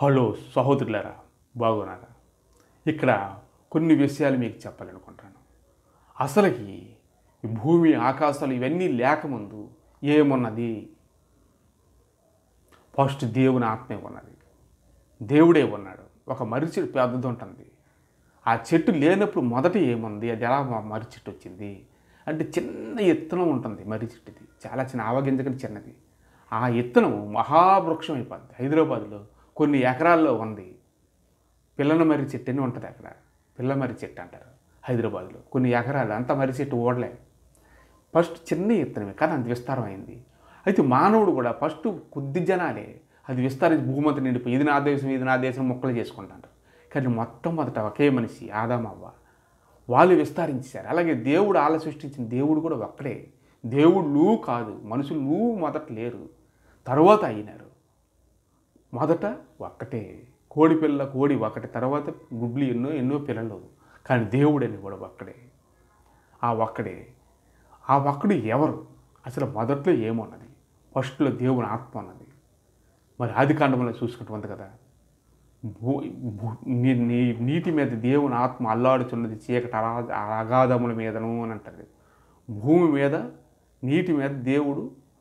hello సహోదరులారా బాగున్నారా ఇక్కడ కొన్ని విషయాలు మీకు చెప్పాలనుకుంటాను అసలుకి ఈ భూమి ఆకాశాలు ఇవన్నీ లేకముందు ఏమున్నది ఫస్ట్ దేవుని ఆత్మే ఉన్నది దేవుడే ఉన్నాడు ఒక మర్రి చెట్టు పెద్దది ఉంటుంది ఆ చెట్టు లేనప్పుడు మొదట ఏముంది అది ఎలా మ- మర్రి చెట్టు వచ్చింది అంటే చిన్న ఇత్తనం ఉంటుంది మర్రి చెట్టుది చాలా చిన్న ఆవగింజ కంటే చిన్నది ఆ ఇత్తనం మహావృక్షం అయిపోద్ది హైదరాబాద్లో కొన్ని ఎకరాల్లో ఉంది పిల్లల మర్రి చెట్టు అని ఉంటుంది అక్కడ పిల్ల మర్రి చెట్టు అంటారు హైదరాబాద్లో కొన్ని ఎకరాలు అంత మర్రి చెట్టు ఓడలే ఫస్ట్ చిన్న ఇత్తనమే కానీ అంత విస్తారం అయింది అయితే మానవుడు కూడా ఫస్ట్ కొద్ది జనాలే అది విస్తరించి భూమంతా నిండిపోయి ఇది నా దేశం ఇది నా దేశం మొక్కలు చేసుకుంటారు కానీ మొట్టమొదట ఒకే మనిషి ఆదామవ్వ వాళ్ళు విస్తరించారు అలాగే దేవుడు ఆల సృష్టించిన దేవుడు కూడా ఒక్కడే దేవుళ్ళు కాదు మనుషులు మొదట లేరు తర్వాత అయినారు మొదట ఒక్కటే కోడి పిల్ల కోడి ఒకటి తర్వాత గుడ్లు ఎన్నో ఎన్నో పిల్లలు కానీ దేవుడని కూడా ఒక్కడే ఆ ఒక్కడే ఆ ఒక్కడు ఎవరు అసలు మొదట్లో ఏమున్నది ఫస్ట్లో దేవుని ఆత్మ ఉన్నది మరి ఆది కాండంలో చూసుకుంటూ ఉంది కదా భూ భూ- నీ- నీ- నీటి మీద దేవుని ఆత్మ అల్లాడుచున్నది చీకటి అలా అగాధముల మీదను అని అంటారు భూమి మీద నీటి మీద దేవుడు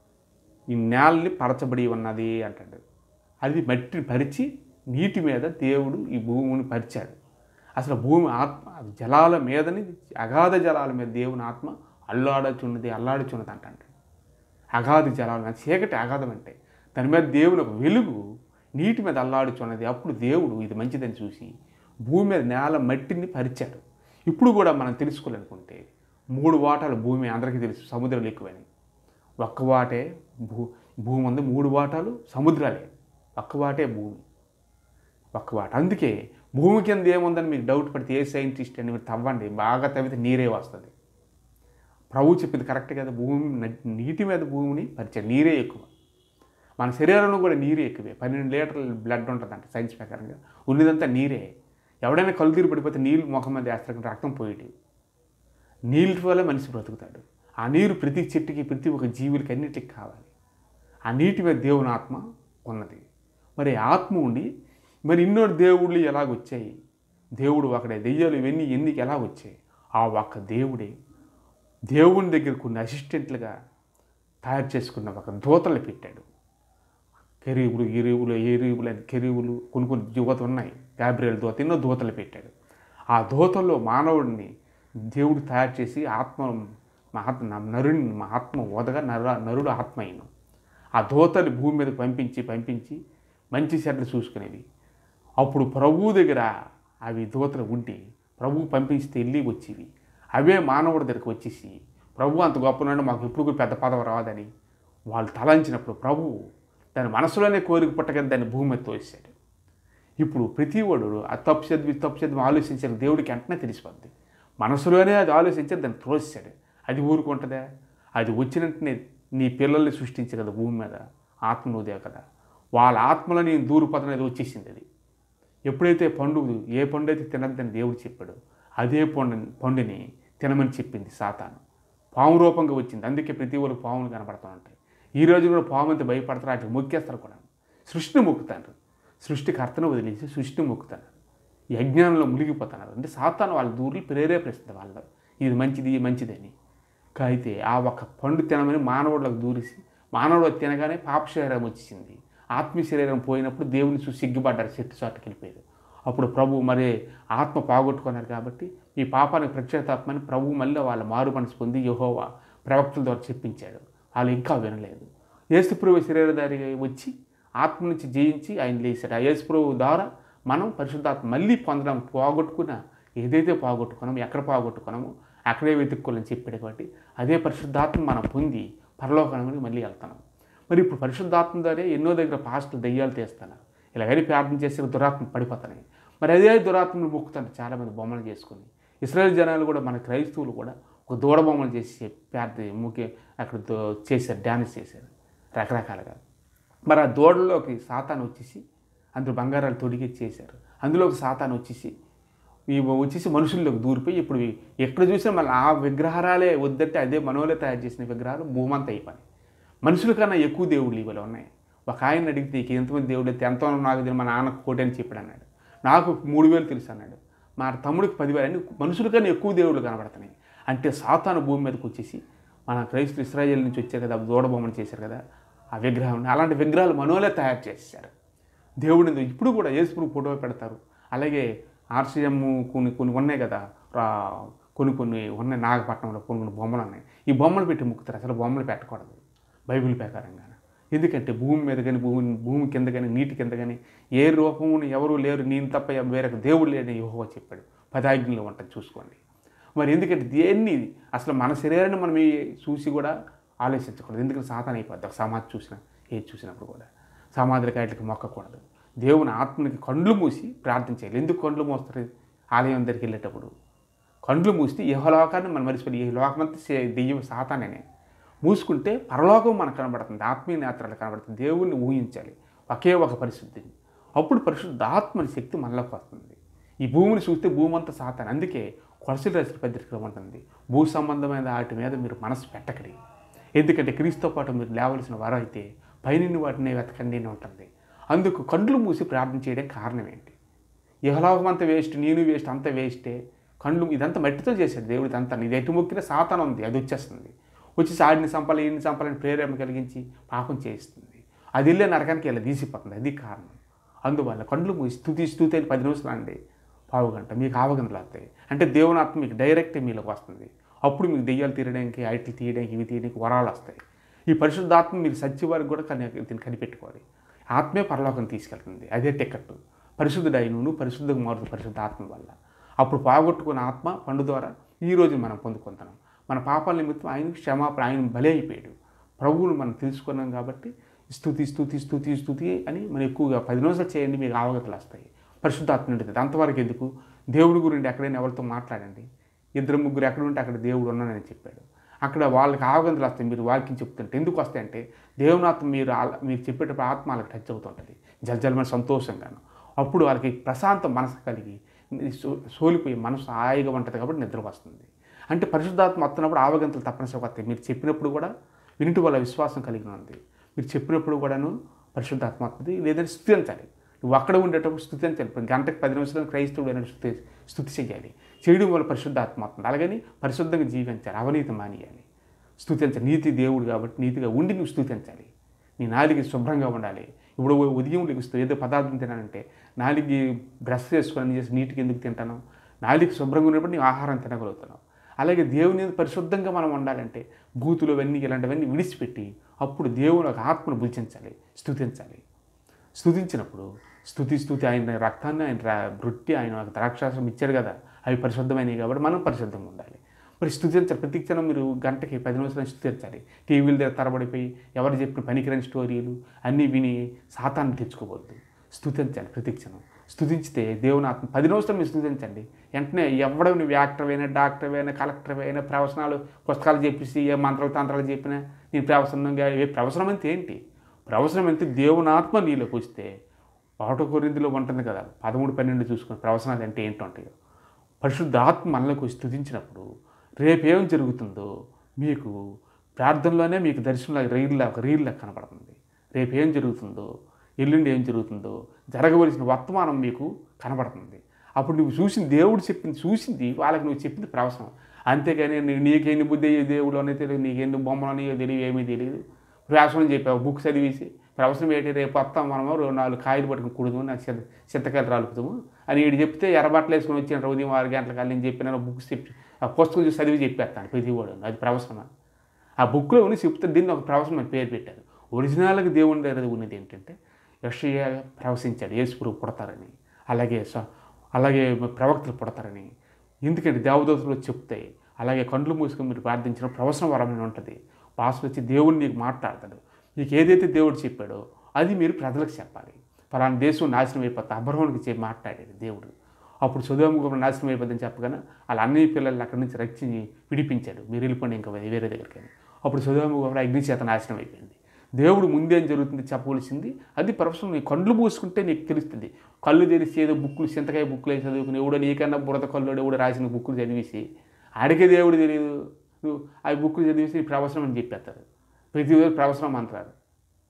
ఈ నేలని పరచబడి ఉన్నది అంటాడు అది మట్టిని పరిచి నీటి మీద దేవుడు ఈ భూమిని పరిచాడు అసలు భూమి ఆత్మ అది జలాల మీదని అగాధ జలాల మీద దేవుని ఆత్మ అల్లాడుచున్నది అల్లాడుచున్నది అంటాడు అగాధ జలాల మీద చీకటి అగాధం అంటే దాని మీద దేవుని ఒక వెలుగు నీటి మీద అల్లాడుచున్నది అప్పుడు దేవుడు ఇది మంచిదని చూసి భూమి మీద నేల మట్టిని పరిచాడు ఇప్పుడు కూడా మనం తెలుసుకోవాలనుకుంటే మూడు వాటాలు భూమి అందరికీ తెలుసు సముద్రాలు ఎక్కువని ఒక్క వాటే భూ భూమి ఉంది మూడు వాటాలు సముద్రాలే ఒక్క వాటే భూమి ఒక్క వాట అందుకే భూమి కింద ఏముందని మీకు డౌట్ పడితే ఏ సైంటిస్ట్ అని మీరు తవ్వండి బాగా తవ్వితే నీరే వస్తుంది ప్రభు చెప్పింది కరెక్ట్ కదా భూమి న- నీటి మీద భూమిని పరిచయం నీరే ఎక్కువ మన శరీరంలో కూడా నీరే ఎక్కువే పన్నెండు లీటర్ల బ్లడ్ ఉంటుందంట సైన్స్ ప్రకారంగా ఉన్నదంతా నీరే ఎవడైనా కళ్ళు తీరు పడిపోతే నీళ్ళు ముఖం మీద వేస్తారు కానీ రక్తం పోయేటి నీళ్ళ వల్ల మనిషి బ్రతుకుతాడు ఆ నీరు ప్రతి చెట్టుకి ప్రతి ఒక్క జీవులకి అన్నిటికి కావాలి ఆ నీటి మీద దేవుని ఆత్మ ఉన్నది మరి ఆత్మ ఉండి మరి ఇన్నోటి దేవుళ్ళు ఎలాగొచ్చాయి దేవుడు ఒకడే దెయ్యాలు ఇవన్నీ ఎందుకు ఎలా వచ్చాయి ఆ ఒక్క దేవుడే దేవుని దగ్గర కొన్ని అసిస్టెంట్లుగా తయారు చేసుకున్న ఒక దూతలు పెట్టాడు కెరీవులు ఎరువులు ఎరువులు అని కెరీవులు కొన్ని కొన్ని దూతలు ఉన్నాయి గాబ్రియల్ దూత ఎన్నో దూతలు పెట్టాడు ఆ దూతల్లో మానవుడిని దేవుడు తయారు చేసి ఆత్మ మా ఆత్మ నా నరుని మా ఆత్మ ఓదగా నరు నరుడు ఆత్మ అయిన ఆ దూతని భూమి మీద పంపించి పంపించి మంచి చెడ్డలు చూసుకునేవి అప్పుడు ప్రభువు దగ్గర అవి దూతలు ఉండి ప్రభువు పంపిస్తే వెళ్ళి వచ్చేవి అవే మానవుడి దగ్గరికి వచ్చేసి ప్రభు అంత గొప్పనండి మాకు ఎప్పుడు కూడా పెద్ద పదవి రాదని వాళ్ళు తలంచినప్పుడు ప్రభువు దాని మనసులోనే కోరిక పుట్టగా దాన్ని భూమి మీద తోసాడు ఇప్పుడు ప్రతి వాడు ఆ తప్పు చదివి తప్పు చదివి ఆలోచించిన దేవుడికి వెంటనే తెలిసిపోద్ది మనసులోనే అది ఆలోచించి దాన్ని త్రోసాడు అది ఊరుకుంటుందా అది వచ్చినట్టునే నీ పిల్లల్ని సృష్టించే కదా భూమి మీద ఆత్మ నువ్వుదే కదా వాళ్ళ ఆత్మలో నేను దూరిపోతాను అది వచ్చేసింది అది ఎప్పుడైతే పండు ఏ పండు అయితే తినద్దని దేవుడు చెప్పాడు అదే పండు పండుని తినమని చెప్పింది సాతాను పాము రూపంగా వచ్చింది అందుకే ప్రతి ఒక్కరు పాములు కనపడుతూ ఉంటాయి ఈ రోజు కూడా పాము అంతా భయపడతారు అటు మొక్కేస్తారు కూడా సృష్టిని మొక్కుతారు సృష్టికర్తను వదిలేసి సృష్టిని మొక్కుతారు ఈ అజ్ఞానంలో మునిగిపోతున్నారు అంటే సాతాను వాళ్ళ దూరి ప్రేరేపిస్తుంది వాళ్ళు ఇది మంచిది ఇది మంచిదని అయితే ఆ ఒక్క పండు తినమని మానవుడికి దూరిసి మానవుడు అది తినగానే పాప శరీరం వచ్చేసింది ఆత్మీయ శరీరం పోయినప్పుడు దేవుని చూసి సిగ్గుపడ్డారు చెట్టు చాటుకి వెళ్ళిపోయారు అప్పుడు ప్రభు మరి ఆత్మ పోగొట్టుకున్నారు కాబట్టి ఈ పాపానికి ప్రత్యేతాత్మని ప్రభు మళ్ళీ వాళ్ళ మారు మనసు పొంది యహోవా ప్రవక్తల ద్వారా చెప్పించాడు వాళ్ళు ఇంకా వినలేదు యేసుప్రభు శరీరధారిగా వచ్చి ఆత్మ నుంచి జయించి ఆయన లేచాడు ఆ యేసుప్రభు ద్వారా మనం పరిశుద్ధాత్మ మళ్ళీ పొందడం పోగొట్టుకున్న ఏదైతే పోగొట్టుకున్నామో ఎక్కడ పోగొట్టుకున్నామో అక్కడే వెతుక్కోవాలని చెప్పాడు కాబట్టి అదే పరిశుద్ధాత్మ మనం పొంది పరలోకానికి మళ్ళీ వెళ్తున్నాం మరి ఇప్పుడు పరిశుద్ధాత్మ ద్వారా ఎన్నో దగ్గర పాస్టులు దయ్యాలు తీస్తున్నారు ఇలాగని ప్రార్థన చేస్తే దురాత్మ పడిపోతున్నాయి మరి అదే దురాత్మను మొక్కుతున్నారు చాలామంది బొమ్మలు చేసుకుని ఇస్రాయేల్ జనాలు కూడా మన క్రైస్తవులు కూడా ఒక దూడ బొమ్మలు చేసి ప్రార్థన ముఖ్య అక్కడ దో- చేశారు డ్యాన్స్ చేశారు రకరకాలుగా మరి ఆ దూడలోకి సాతాను వచ్చేసి అందులో బంగారాలు తొడిగి చేశారు అందులోకి సాతాను వచ్చేసి ఈ వచ్చేసి మనుషుల్లోకి దూరిపోయి ఇప్పుడు ఎక్కడ చూసినా మళ్ళీ ఆ విగ్రహాలే వద్దంటే అదే మనోలే తయారు చేసిన విగ్రహాలు భూమంతా అయిపోయి మనుషుల కన్నా ఎక్కువ దేవుళ్ళు ఇవాళ ఉన్నాయి ఒక ఆయన అడిగితే నీకు ఎంతమంది దేవుడు అయితే ఎంతో నాకు తెలియదు మా నాన్నకు కోటి అని చెప్పాడు అన్నాడు నాకు మూడు వేలు తెలుసు అన్నాడు మా తమ్ముడికి పదివేలు అని మనుషుల కన్నా ఎక్కువ దేవుళ్ళు కనబడుతున్నాయి అంటే సాతాను భూమి మీదకి వచ్చేసి మన క్రైస్తవ ఇస్రాయేల్ నుంచి వచ్చారు కదా దూడబొమ్మను చేశారు కదా ఆ విగ్రహం అలాంటి విగ్రహాలు మనోలే తయారు చేశారు దేవుడిని ఇప్పుడు కూడా యేసుప్రభు ఫోటో పెడతారు అలాగే ఆర్సీఎం కొన్ని కొన్ని ఉన్నాయి కదా రా- కొన్ని కొన్ని ఉన్నాయి నాగపట్నంలో కొన్ని కొన్ని బొమ్మలు ఉన్నాయి ఈ బొమ్మలు పెట్టి ముక్కుతారు అసలు బొమ్మలు పెట్టకూడదు బైబిల్ ప్రకారంగా ఎందుకంటే భూమి మీద కానీ భూమి భూమి కింద కానీ నీటి కింద కానీ ఏ రూపమును ఎవరు లేరు నేను తప్ప వేరే దేవుడు లేని యోహో చెప్పాడు పదాజ్ఞలో ఉంటుంది చూసుకోండి మరి ఎందుకంటే దేన్ని అసలు మన శరీరాన్ని మనం ఈ చూసి కూడా ఆలోచించకూడదు ఎందుకంటే సాతాన్ అయిపోద్ది ఒక సమాధి చూసిన ఏది చూసినప్పుడు కూడా సమాధులకి వాటికి మొక్కకూడదు దేవుని ఆత్మనికి కండ్లు మూసి ప్రార్థన చేయాలి ఎందుకు కండ్లు మోస్తారు ఆలయం దగ్గరికి వెళ్ళేటప్పుడు కండ్లు మూస్తే ఏ లోకాన్ని మనం మర్చిపోయి ఈ లోకమంతా సే- దెయ్యం సాతానే మూసుకుంటే పరలోకం మనకు కనబడుతుంది ఆత్మీయ నేత్రాలు కనబడుతుంది దేవుణ్ణి ఊహించాలి ఒకే ఒక పరిశుద్ధిని అప్పుడు పరిశుద్ధ ఆత్మని శక్తి మనలోకి వస్తుంది ఈ భూమిని చూస్తే భూమి అంతా సాతాను అందుకే కొలసలు రాసిన పత్రికలో ఉంటుంది భూ సంబంధమైన వాటి మీద మీరు మనసు పెట్టకడి ఎందుకంటే క్రీస్తుతో పాటు మీరు లేవలసిన వారు అయితే పైన వాటిని వెతకండి అని ఉంటుంది అందుకు కండ్లు మూసి ప్రార్థన చేయడం కారణం ఏంటి ఇహలోకం అంతా వేస్ట్ నేను వేస్ట్ అంతా వేస్టే కళ్ళు ఇదంతా మట్టితో చేశాడు దేవుడు ఇదంతా ఇది ఎటు మొక్కిన సాతాన ఉంది అది వచ్చేస్తుంది వచ్చి ఆడిని చంపాలి ఈయన్ని చంపాలని ప్రేరేపణ కలిగించి పాపం చేయిస్తుంది అది వెళ్ళే నరకానికి వెళ్ళి తీసిపోతుంది అది కారణం అందువల్ల కండ్లు మూసి స్థుతి స్థుతి అని పది నిమిషాలు అండి పావు గంట మీకు ఆవగంటలు వస్తాయి అంటే దేవుని ఆత్మ మీకు డైరెక్ట్ మీలోకి వస్తుంది అప్పుడు మీకు దెయ్యాలు తీయడానికి ఐట్లు తీయడానికి ఇవి తీయడానికి వరాలు వస్తాయి ఈ పరిశుద్ధాత్మ మీరు సచ్చి వారికి కూడా కని దీన్ని కనిపెట్టుకోవాలి ఆత్మే పరలోకం తీసుకెళ్తుంది అదే టికెట్ పరిశుద్ధుడైన నువ్వు పరిశుద్ధంగా మారుతుంది పరిశుద్ధ ఆత్మ వల్ల అప్పుడు పోగొట్టుకున్న ఆత్మ పండు ద్వారా ఈ రోజు మనం పొందుకుంటున్నాం మన పాపాల నిమిత్తం ఆయనకు క్షమాపణ ఆయన బలి అయిపోయాడు ప్రభువును మనం తెలుసుకున్నాం కాబట్టి స్థుతి స్థుతి స్థుతి స్థుతి అని మనం ఎక్కువగా పది నిమిషాలు చేయండి మీకు అవగతలు వస్తాయి పరిశుద్ధాత్మ ఉంటుంది అంతవరకు ఎందుకు దేవుడి గురించి ఎక్కడైనా ఎవరితో మాట్లాడండి ఇద్దరు ముగ్గురు ఎక్కడ ఉంటే అక్కడ దేవుడు ఉన్నానని చెప్పాడు అక్కడ వాళ్ళకి ఆవగంతులు వస్తాయి మీరు వాక్యం చెప్తుంటే ఎందుకు వస్తాయంటే దేవుని ఆత్మ మీరు ఆల- మీరు చెప్పేటప్పుడు ఆత్మ వాళ్ళకి టచ్ అవుతుంటుంది జలజలమైన సంతోషంగాను అప్పుడు వాళ్ళకి ప్రశాంత మనసు కలిగి సో- సోలిపోయి మనసు హాయిగా ఉంటుంది కాబట్టి నిద్ర వస్తుంది అంటే పరిశుద్ధాత్మ వస్తున్నప్పుడు ఆవగంతులు తప్పనిసరిగా వస్తాయి మీరు చెప్పినప్పుడు కూడా వినిటి వల్ల విశ్వాసం కలిగి ఉంది మీరు చెప్పినప్పుడు కూడాను పరిశుద్ధాత్మ వస్తుంది లేదంటే స్థుతించాలి నువ్వు అక్కడ ఉండేటప్పుడు స్థుతించాలి ఇప్పుడు గంటకు పది నిమిషాలు క్రైస్తవుడు అయిన స్థుతి స్థుతి చేయాలి చేయడం వల్ల పరిశుద్ధాత్మ వస్తుంది అలాగని పరిశుద్ధంగా జీవించాలి అవినీతి మానేయాలి స్థుతించాలి నీతి దేవుడు కాబట్టి నీతిగా ఉండి నువ్వు స్థుతించాలి నీ నాలుగు శుభ్రంగా ఉండాలి ఇప్పుడు ఉదయం లెగుస్తూ ఏదో పదార్థం తినానంటే నాలుగు బ్రష్ చేసుకొని చేసి నీటికి ఎందుకు తింటాను నాలుగు శుభ్రంగా ఉన్నప్పుడు నీ ఆహారం తినగలుగుతున్నావు అలాగే దేవుని మీద పరిశుద్ధంగా మనం ఉండాలంటే బూతులు అవన్నీ ఇలాంటివన్నీ విడిచిపెట్టి అప్పుడు దేవుని ఒక ఆత్మను భుజించాలి స్థుతించాలి స్థుతించినప్పుడు స్థుతి స్థుతి ఆయన రక్తాన్ని ఆయన రా- రొట్టి ఆయన ఒక ద్రాక్షాసం ఇచ్చారు కదా అవి పరిశుద్ధమైనవి కాబట్టి మనం పరిశుద్ధంగా ఉండాలి మరి స్థుతించాలి ప్రతి క్షణం మీరు గంటకి పది నిమిషాలు స్థుతించాలి టీవీల దగ్గర తరబడిపోయి ఎవరు చెప్పిన పనికిరాని స్టోరీలు అన్నీ విని సాతాన్ని తెచ్చుకోవద్దు స్థుతించాలి ప్రతి క్షణం స్థుతించితే దేవుని ఆత్మ పది నిమిషాలు మీరు స్థుతించండి వెంటనే ఎవడో నువ్వు యాక్టర్ అయినా డాక్టర్ అయినా కలెక్టర్ అయినా ప్రవచనాలు పుస్తకాలు చెప్పేసి ఏ మంత్రాలు తంత్రాలు చెప్పినా నేను ప్రవచనంగా ఏ ప్రవచనం అంటే ఏంటి ప్రవచనం అంటే దేవుని ఆత్మ నీలోకి వస్తే ఆటో కొరిందులో ఉంటుంది కదా పదమూడు పన్నెండు చూసుకుని ప్రవచనాలు అంటే ఏంటంటాయో పరిశుద్ధ ఆత్మ మనలోకి స్థుతించినప్పుడు రేపేం జరుగుతుందో మీకు ప్రార్థనలోనే మీకు దర్శనంలో రీల్లా ఒక రీల్లా కనబడుతుంది రేపు ఏం జరుగుతుందో ఎల్లుండి ఏం జరుగుతుందో జరగవలసిన వర్తమానం మీకు కనబడుతుంది అప్పుడు నువ్వు చూసింది దేవుడు చెప్పింది చూసింది వాళ్ళకి నువ్వు చెప్పింది ప్రవచనం అంతేగాని నీ- నీకెన్ని బుద్ధి అయ్యే దేవుడు అనేది తెలియదు నీకెన్ని బొమ్మలు అనేవి తెలియదు ఏమీ తెలియదు ప్రవచనం చెప్పావు బుక్ చదివేసి ప్రవచనం ఏంటి రేపు వస్తాం మనము రెండు నాలుగు కాయలు పట్టుకుని కుడుదాము నాకు చింత చింతకాయలు రాలుపుతాము అని వీడు చెప్తే ఎర్రబట్టలు వేసుకొని వచ్చాను ఉదయం ఆరు గంటల కాలం నేను చెప్పిన బుక్స్ చెప్పి ఆ పుస్తకం చూసి చదివి చెప్పేస్తాను ప్రతివాడు అది ప్రవచనమా ఆ బుక్లో ఉన్న చెప్తే దీన్ని ఒక ప్రవచనం అని పేరు పెట్టారు ఒరిజినల్గా దేవుని దగ్గర ఉన్నది ఏంటంటే యషయ ప్రవశించాడు యేసుప్రభు పుడతారని అలాగే స- అలాగే ప్రవక్తలు పుడతారని ఎందుకంటే దేవదూతలు చెప్తాయి అలాగే కండ్లు మూసుకొని మీరు ప్రార్థించిన ప్రవచన వరమైన ఉంటుంది పాస్ వచ్చి దేవుడు నీకు మాట్లాడతాడు నీకు ఏదైతే దేవుడు చెప్పాడో అది మీరు ప్రజలకు చెప్పాలి ఫలానా దేశం నాశనం అయిపోతుంది అబ్రహ్మణికి చెప్పి మాట్లాడాడు దేవుడు అప్పుడు సుధోముఖం నాశనం అయిపోతుందని చెప్పగానే వాళ్ళ అన్ని పిల్లల్ని అక్కడి నుంచి రక్షించి విడిపించాడు మీరు వెళ్ళిపోండి ఇంకా వేరే దగ్గరికి అని అప్పుడు సుధోముఖం అగ్ని చేత నాశనం అయిపోయింది దేవుడు ముందేం జరుగుతుంది చెప్పవలసింది అది ప్రొఫెషన్ నీ కళ్ళు మూసుకుంటే నీకు తెలుస్తుంది కళ్ళు తెరిచి ఏదో బుక్కులు చింతకాయ బుక్కులు వేసి చదువుకుని ఎవడో నీకన్నా బురద కళ్ళు ఎవడో రాసిన బుక్కులు చదివేసి ఆడికే దేవుడు తెలియదు నువ్వు ఆ బుక్కులు చదివేసి ప్రవసనం అని చెప్పేస్తారు ప్రతి రోజు ప్రవసనం అంటారు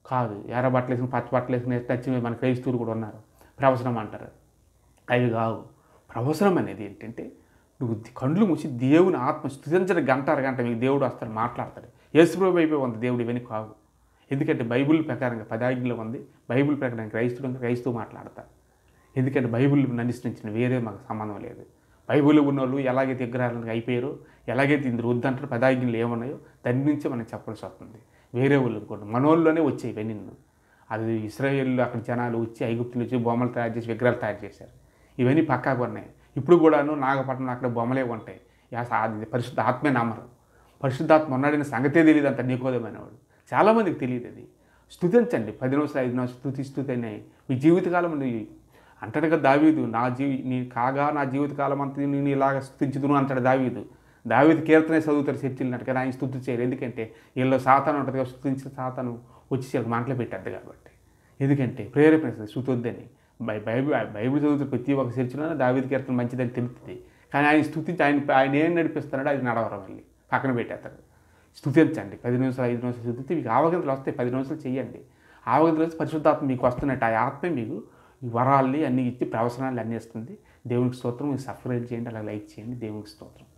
కాదు ఎర్ర బట్టలు వేసుకుని పచ్చ బట్టలు వేసుకుని టచ్చి మన క్రైస్తవులు కూడా ఉన్నారు ప్రవచనం అంటారు అవి కావు ప్రవచనం అనేది ఏంటంటే నువ్వు కండ్లు మూసి దేవుని ఆత్మ స్థుతించిన గంట అరగంట మీకు దేవుడు వస్తాడు మాట్లాడతాడు యేసుప్రభు అయిపోయి ఉంది దేవుడు ఇవన్నీ కావు ఎందుకంటే బైబిల్ ప్రకారంగా పదాజ్ఞలో ఉంది బైబిల్ ప్రకారం క్రైస్తవుడు క్రైస్తవు మాట్లాడతారు ఎందుకంటే బైబిల్ అనుసరించిన వేరే మాకు సంబంధం లేదు బైబిల్ ఉన్న వాళ్ళు ఎలాగైతే విగ్రహాలకు అయిపోయారో ఎలాగైతే ఇందులో వద్దంటారు పదాజ్ఞలు ఏమున్నాయో దాని నుంచే మనం చెప్పాల్సి వస్తుంది వేరే వాళ్ళు కూడా మనోళ్ళలోనే వచ్చాయి ఇవన్నీ అది ఇస్రాయేల్ అక్కడ జనాలు వచ్చి ఐగుప్తులు వచ్చి బొమ్మలు తయారు చేసి విగ్రహాలు తయారు చేశారు ఇవన్నీ పక్కాగా ఉన్నాయి ఇప్పుడు కూడాను నాగపట్నం అక్కడ బొమ్మలే ఉంటాయి యా సా- అది పరిశుద్ధ ఆత్మే నమ్మరు పరిశుద్ధాత్మ ఉన్నాడని సంగతే తెలియదు అంత నీకోదమైన వాడు చాలామందికి తెలియదు అది స్థుతించండి పది నిమిషాలు ఐదు నిమిషాలు స్థుతి స్థుతి అని మీ జీవితకాలం నీ అంటాడు కదా దావీదు నా జీవి నీ కాగా నా జీవితకాలం అంతా నేను ఇలాగ స్థుతించుదును అంటాడు దావీదు దావీదు కీర్తనే చదువుతారు చర్చిల్లినట్టు కానీ ఆయన స్థుతి చేయరు ఎందుకంటే వీళ్ళు సాతాను ఉంటుంది కదా స్థుతించిన సాతాను వచ్చి వీళ్ళకి మాటలు పెట్టద్దు కాబట్టి ఎందుకంటే ప్రేరేపణ స్థుతొద్దని బై బైబిల్ బైబిల్ చదువుతున్న ప్రతి ఒక్క చర్చిలోనే దావీదు కీర్తన మంచిదని తెలుస్తుంది కానీ ఆయన స్థుతించి ఆయన ఆయన ఏం నడిపిస్తున్నాడో అది నడవరం మళ్ళీ పక్కన పెట్టేస్తారు స్థుతించండి పది నిమిషాలు ఐదు నిమిషాలు స్థుతించి మీకు ఆవగంతులు వస్తాయి పది నిమిషాలు చేయండి ఆవగంతులు వస్తే పరిశుద్ధాత్మ మీకు వస్తున్నట్టు ఆ ఆత్మ మీకు ఈ వరాల్ని అన్ని ఇచ్చి ప్రవచనాలు అన్నీ ఇస్తుంది దేవునికి స్తోత్రం మీరు సబ్స్క్రైబ్ చేయండి అలా లైక్ చేయండి దేవునికి స్తోత్రం